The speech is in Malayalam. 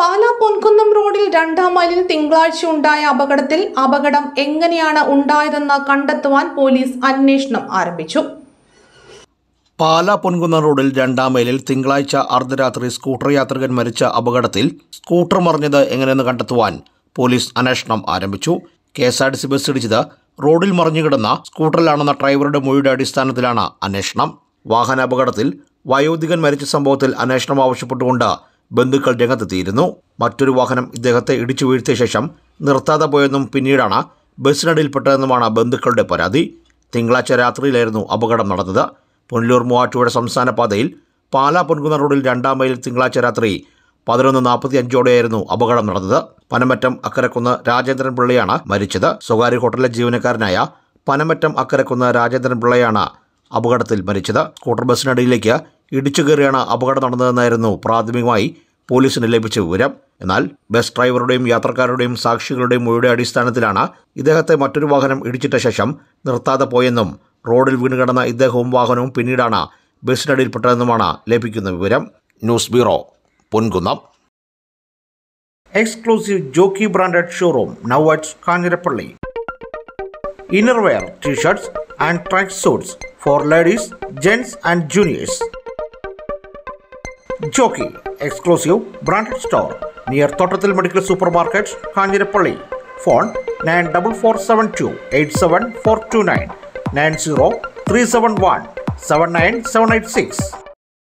പാലാ പൊൻകുന്നം റോഡിൽ രണ്ടാം മൈലിൽ തിങ്കളാഴ്ച ഉണ്ടായ അപകടത്തിൽ അപകടം എങ്ങനെയാണ് ഉണ്ടായതെന്ന് കണ്ടെത്തുവാൻ പോലീസ് അന്വേഷണം ആരംഭിച്ചു പാലാ പൊൻകുന്നം റോഡിൽ രണ്ടാം മൈലിൽ തിങ്കളാഴ്ച അർദ്ധരാത്രി സ്കൂട്ടർ യാത്രികൻ മരിച്ച അപകടത്തിൽ സ്കൂട്ടർ മറിഞ്ഞത് എങ്ങനെയെന്ന് കണ്ടെത്തുവാൻ പോലീസ് അന്വേഷണം ആരംഭിച്ചു K S R T C bus ഇടിച്ചത് റോഡിൽ മറിഞ്ഞുകിടന്ന സ്കൂട്ടറിലാണെന്ന ഡ്രൈവറുടെ മൊഴിയുടെ അടിസ്ഥാനത്തിലാണ് അന്വേഷണം വാഹനാപകടത്തിൽ വയോധികൻ മരിച്ച സംഭവത്തിൽ അന്വേഷണം ആവശ്യപ്പെട്ടുകൊണ്ട് ബന്ധുക്കൾ രംഗത്തെത്തിയിരുന്നു മറ്റൊരു വാഹനം ഇദ്ദേഹത്തെ ഇടിച്ചു വീഴ്ത്തിയ ശേഷം നിർത്താതെ പോയെന്നും പിന്നീടാണ് ബസ്സിനടിയിൽപ്പെട്ടതെന്നുമാണ് ബന്ധുക്കളുടെ പരാതി തിങ്കളാഴ്ച രാത്രിയിലായിരുന്നു അപകടം നടന്നത് പുനലൂർ മൂവാറ്റുപുഴ സംസ്ഥാന പാതയിൽ പാലാ പൊൻകുന്ന റോഡിൽ രണ്ടാം മൈലിൽ തിങ്കളാഴ്ച രാത്രി പതിനൊന്ന് നാൽപ്പത്തി അഞ്ചോടെയായിരുന്നു അപകടം നടന്നത് പനമറ്റം അക്കരക്കുന്ന് രാജേന്ദ്രൻ പിള്ളയാണ് മരിച്ചത് സ്വകാര്യ ഹോട്ടലിലെ ജീവനക്കാരനായ പനമറ്റം അക്കരക്കുന്ന് രാജേന്ദ്രൻ പിള്ളയാണ് അപകടത്തിൽ മരിച്ചത് സ്കൂട്ടർ ബസ്സിനടിയിലേക്ക് ഇടിച്ചു കയറിയാണ് അപകടം നടന്നതെന്നായിരുന്നു പ്രാഥമികമായി പോലീസിന് ലഭിച്ച വിവരം എന്നാൽ ബസ് ഡ്രൈവറുടെയും യാത്രക്കാരുടെയും സാക്ഷികളുടെയും മൊഴിയുടെ അടിസ്ഥാനത്തിലാണ് ഇദ്ദേഹത്തെ മറ്റൊരു വാഹനം ഇടിച്ചിട്ട ശേഷം നിർത്താതെ പോയെന്നും റോഡിൽ വീണ് കിടന്ന ഇദ്ദേഹവും വാഹനവും പിന്നീടാണ് ബസ്സിനടിയിൽപ്പെട്ടതെന്നുമാണ് ലഭിക്കുന്ന വിവരം news bureau Ponkunnam exclusive Jockey branded showroom now at Kanjirappally innerwear, t-shirts and track suits for ladies, gents and juniors. Jockey, exclusive branded store near Totatil Medical Supermarket, Kanjirapalli. Phone 94472 87429 90 371 79786.